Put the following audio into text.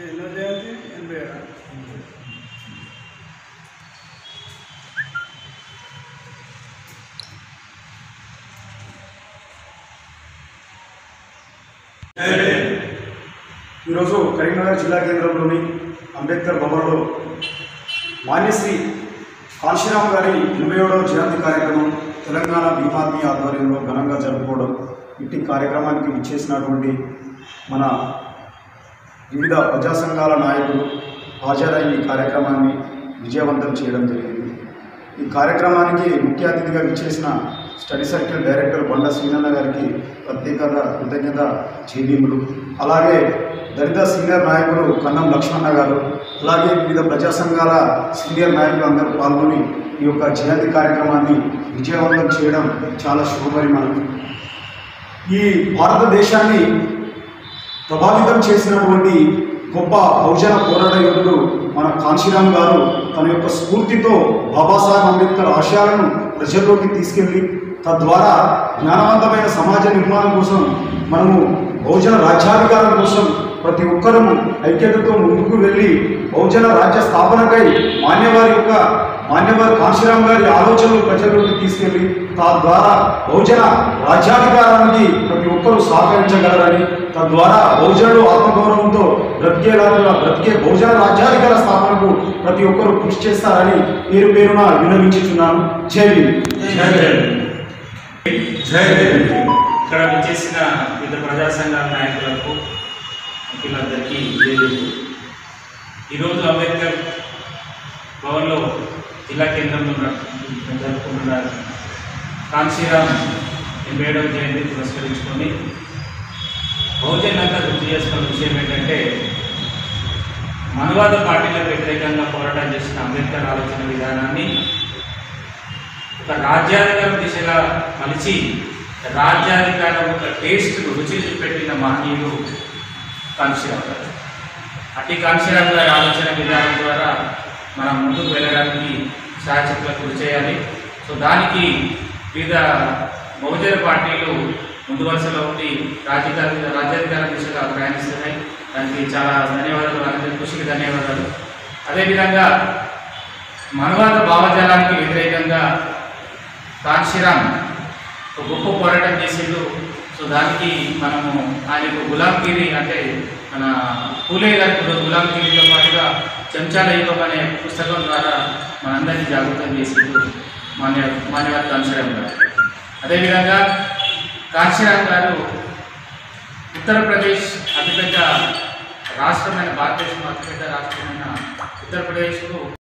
ఎన్నో జయంతి ఎనభై ఏడా ఈరోజు కరీంనగర్ జిల్లా కేంద్రంలోని అంబేద్కర్ భవన్లో మాన్యశ్రీ కాశీరామ్ గారి ఎనభై ఏడవ జయంతి కార్యక్రమం తెలంగాణ భీమాత్మి ఆధ్వర్యంలో ఘనంగా జరుపుకోవడం ఇట్టి కార్యక్రమానికి విచ్చేసినటువంటి మన వివిధ ప్రజా సంఘాల నాయకులు హాజరై ఈ కార్యక్రమాన్ని విజయవంతం చేయడం జరిగింది ఈ కార్యక్రమానికి ముఖ్య అతిథిగా విచ్చేసిన స్టడీ సర్కిల్ డైరెక్టర్ బండ శ్రీనన్న గారికి ప్రత్యేకంగా కృతజ్ఞత చేబీములు అలాగే దళిత సీనియర్ నాయకులు కన్నం లక్ష్మణ గారు అలాగే వివిధ ప్రజా సంఘాల సీనియర్ నాయకులు అందరూ పాల్గొని ఈ యొక్క జయంతి కార్యక్రమాన్ని విజయవంతం చేయడం చాలా శుభపరిమాణం ఈ భారతదేశాన్ని ప్రభావితం చేసినటువంటి గొప్ప బహుజన పోరాట యోధుడు మన కాంశీరామ్ గారు తన యొక్క స్ఫూర్తితో బాబాసాహెబ్ అంబేద్కర్ ఆశయాలను ప్రజల్లోకి తీసుకెళ్లి తద్వారా జ్ఞానవంతమైన సమాజ నిర్మాణం కోసం మనము బహుజన రాజ్యాధికారం కోసం ప్రతి ఒక్కరూ ఐక్యతతో ముందుకు వెళ్ళి బహుజన రాజ్య స్థాపనకై మాన్యవారి యొక్క మాన్యవారి కాంశీరామ్ గారి ఆలోచనలు ప్రజల్లోకి తీసుకెళ్లి తద్వారా బహుజన రాజ్యాధికారానికి ప్రతి ఒక్కరూ సహకరించగలరని తద్వారా బహుజనులు ఆత్మగౌరవంతో బ్రతికేలా బ్రతికే బహుజన రాజ్యాధికార స్థాపనకు ప్రతి ఒక్కరూ కృషి చేస్తారని పేరు పేరున విన్నవించుచున్నాను జై భీమ్. జై భీమ్. ఇక్కడ విచ్చేసిన వివిధ ప్రజా సంఘాల నాయకులకు ముఖ్యులందరికీ జై భీమ్. ఈరోజు అంబేద్కర్ భవన్లో జిల్లా కేంద్రంలో ఉన్న- జరుపుకుంటున్న కాంశీరామ్ ఎనభై ఏడవ జయంతి పురస్కరించుకొని బహుజనంతా గుర్తు చేసుకున్న విషయం ఏంటంటే మనవాద పార్టీలకు వ్యతిరేకంగా పోరాటం చేసిన అంబేద్కర్ ఆలోచన విధానాన్ని ఒక రాజ్యాధికారం దిశగా మలిచి రాజ్యాధికారం ఒక టేస్ట్ రుచి పెట్టిన మహనీయుడు కాంశీరావు గారు అట్టి కాంశీరావు గారి ఆలోచన విధానం ద్వారా మనం ముందుకు వెళ్ళడానికి శాశ్వత కృషి చేయాలి సో దానికి వివిధ బహుజన పార్టీలు ముందు వరుసలో ఉండి రాజకీయ రాజ్యాధికార దిశగా ప్రయాణిస్తున్నాయి దానికి చాలా ధన్యవాదాలు అందరి కృషికి ధన్యవాదాలు అదేవిధంగా మనవాద భావజాలానికి వ్యతిరేకంగా కాంశీరామ్ ఒక గొప్ప పోరాటం చేసిండు సో దానికి మనము ఆయనకు గులాంగిరి అంటే మన పూలే గారి గులాంగిరితో పాటుగా చెంచాల యుగం అనే పుస్తకం ద్వారా మనందరినీ జాగృతం చేసిండు మాన్య మాన్యవారి కాంశీరామ్ గారు అదేవిధంగా కాంశీరామ్ గారు ఉత్తరప్రదేశ్ అతిపెద్ద రాష్ట్రమైన భారతదేశంలో అతిపెద్ద రాష్ట్రమైన ఉత్తరప్రదేశ్కు